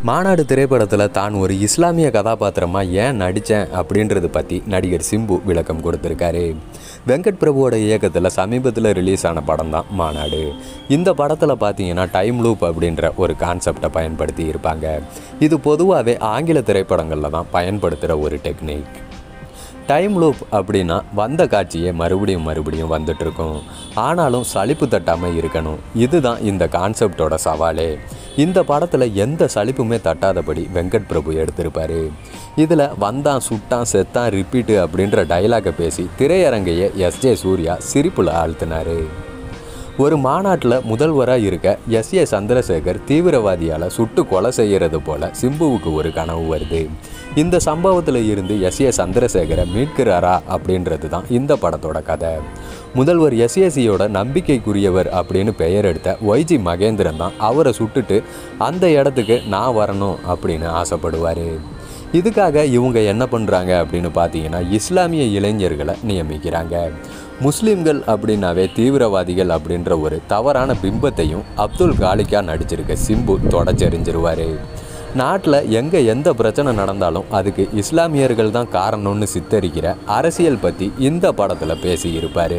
மாநாடு திரைப்படத்தில் தான் ஒரு இஸ்லாமிய கதாபாத்திரமாக ஏன் நடித்தேன் அப்படின்றது பற்றி நடிகர் சிம்பு விளக்கம் கொடுத்துருக்காரு வெங்கட் பிரபுவோட இயக்கத்தில் சமீபத்தில் ரிலீஸ் ஆன படம் தான் மாநாடு இந்த படத்தில் பார்த்தீங்கன்னா டைம் லூப் அப்படின்ற ஒரு கான்செப்டை பயன்படுத்தி இருப்பாங்க இது பொதுவாகவே ஆங்கில திரைப்படங்களில் தான் பயன்படுத்துகிற ஒரு டெக்னிக் டைம் லூப் அப்படின்னா வந்த காட்சியே மறுபடியும் மறுபடியும் வந்துட்டு இருக்கும் ஆனாலும் சலிப்பு தட்டாமல் இருக்கணும் இதுதான் இந்த கான்செப்டோட சவாலே இந்த படத்தில் எந்த சலிப்புமே தட்டாதபடி வெங்கட் பிரபு எடுத்திருப்பாரு இதில் வந்தான் சுட்டான் செத்தான் ரிப்பீட்டு அப்படின்ற டைலாகை பேசி திரையரங்கையை எஸ் ஜே சூர்யா சிரிப்பில் ஆழ்த்தினாரு ஒரு மாநாட்டில் முதல்வராக இருக்க எஸ் ஏ சந்திரசேகர் தீவிரவாதியால் சுட்டு கொலை செய்கிறது போல சிம்புவுக்கு ஒரு கனவு வருது இந்த சம்பவத்தில் இருந்து எஸ் ஏ சந்திரசேகரை மீட்கிறாரா அப்படின்றது தான் இந்த படத்தோட கதை முதல்வர் எஸ்ஏசியோட நம்பிக்கைக்குரியவர் அப்படின்னு பெயர் எடுத்த ஒய்ஜி மகேந்திரன் தான் அவரை சுட்டுட்டு அந்த இடத்துக்கு நான் வரணும் அப்படின்னு ஆசைப்படுவார் இதுக்காக இவங்க என்ன பண்ணுறாங்க அப்படின்னு பார்த்தீங்கன்னா இஸ்லாமிய இளைஞர்களை நியமிக்கிறாங்க முஸ்லீம்கள் அப்படின்னாவே தீவிரவாதிகள் அப்படின்ற ஒரு தவறான பிம்பத்தையும் அப்துல் காலிக்கா நடிச்சிருக்க சிம்பு தொடச்செறிஞ்சிருவார் நாட்டில் எங்கே எந்த பிரச்சனை நடந்தாலும் அதுக்கு இஸ்லாமியர்கள் தான் காரணம்னு சித்தரிக்கிற அரசியல் பற்றி இந்த படத்தில் பேசியிருப்பார்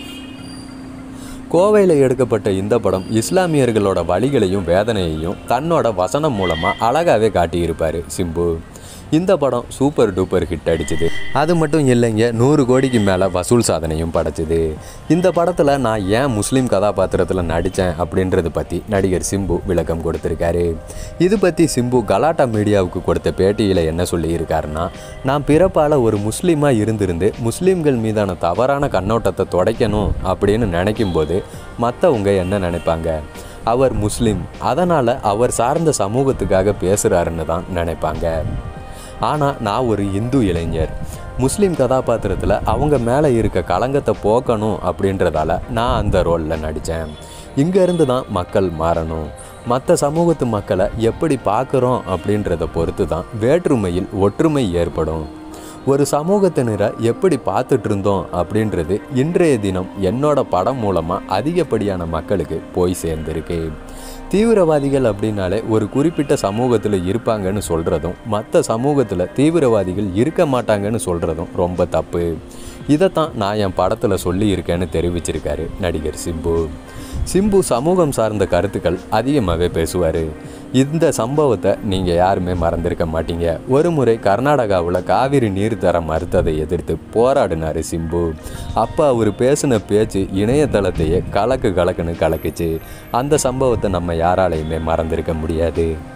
கோவையில் எடுக்கப்பட்ட இந்த படம் இஸ்லாமியர்களோட வழிகளையும் வேதனையையும் தன்னோட வசனம் மூலமாக அழகாகவே காட்டியிருப்பார் சிம்பு இந்த படம் சூப்பர் டூப்பர் ஹிட் அடிச்சுது அது மட்டும் இல்லைங்க நூறு கோடிக்கு மேலே வசூல் சாதனையும் படைச்சுது இந்த படத்தில் நான் ஏன் முஸ்லீம் கதாபாத்திரத்தில் நடித்தேன் அப்படின்றது பற்றி நடிகர் சிம்பு விளக்கம் கொடுத்துருக்காரு இது பற்றி சிம்பு கலாட்டா மீடியாவுக்கு கொடுத்த பேட்டியில் என்ன சொல்லியிருக்காருன்னா நான் பிறப்பால் ஒரு முஸ்லீமாக இருந்திருந்து முஸ்லீம்கள் மீதான தவறான கண்ணோட்டத்தை தொடைக்கணும் அப்படின்னு நினைக்கும்போது மற்றவங்க என்ன நினைப்பாங்க அவர் முஸ்லீம் அதனால் அவர் சார்ந்த சமூகத்துக்காக பேசுகிறாருன்னு தான் நினைப்பாங்க ஆனால் நான் ஒரு இந்து இளைஞர் முஸ்லீம் கதாபாத்திரத்தில் அவங்க மேலே இருக்க களங்கத்தை போக்கணும் அப்படின்றதால நான் அந்த ரோலில் நடித்தேன் இங்கேருந்து தான் மக்கள் மாறணும் மற்ற சமூகத்து மக்களை எப்படி பார்க்குறோம் அப்படின்றத பொறுத்து தான் வேற்றுமையில் ஒற்றுமை ஏற்படும் ஒரு சமூகத்தினரை எப்படி பார்த்துட்டு இருந்தோம் அப்படின்றது இன்றைய தினம் என்னோட படம் மூலமாக அதிகப்படியான மக்களுக்கு போய் சேர்ந்திருக்கு தீவிரவாதிகள் அப்படின்னாலே ஒரு குறிப்பிட்ட சமூகத்தில் இருப்பாங்கன்னு சொல்கிறதும் மற்ற சமூகத்தில் தீவிரவாதிகள் இருக்க மாட்டாங்கன்னு சொல்கிறதும் ரொம்ப தப்பு இதைத்தான் நான் என் படத்தில் சொல்லியிருக்கேன்னு தெரிவிச்சிருக்காரு நடிகர் சிம்பு சிம்பு சமூகம் சார்ந்த கருத்துக்கள் அதிகமாகவே பேசுவார் இந்த சம்பவத்தை நீங்கள் யாருமே மறந்திருக்க மாட்டீங்க ஒரு முறை கர்நாடகாவில் காவிரி நீர் தர மறுத்ததை எதிர்த்து போராடினார் சிம்பு அப்போ அவர் பேசின பேச்சு இணையதளத்தையே கலக்கு கலக்குன்னு கலக்குச்சு அந்த சம்பவத்தை நம்ம யாராலையுமே மறந்திருக்க முடியாது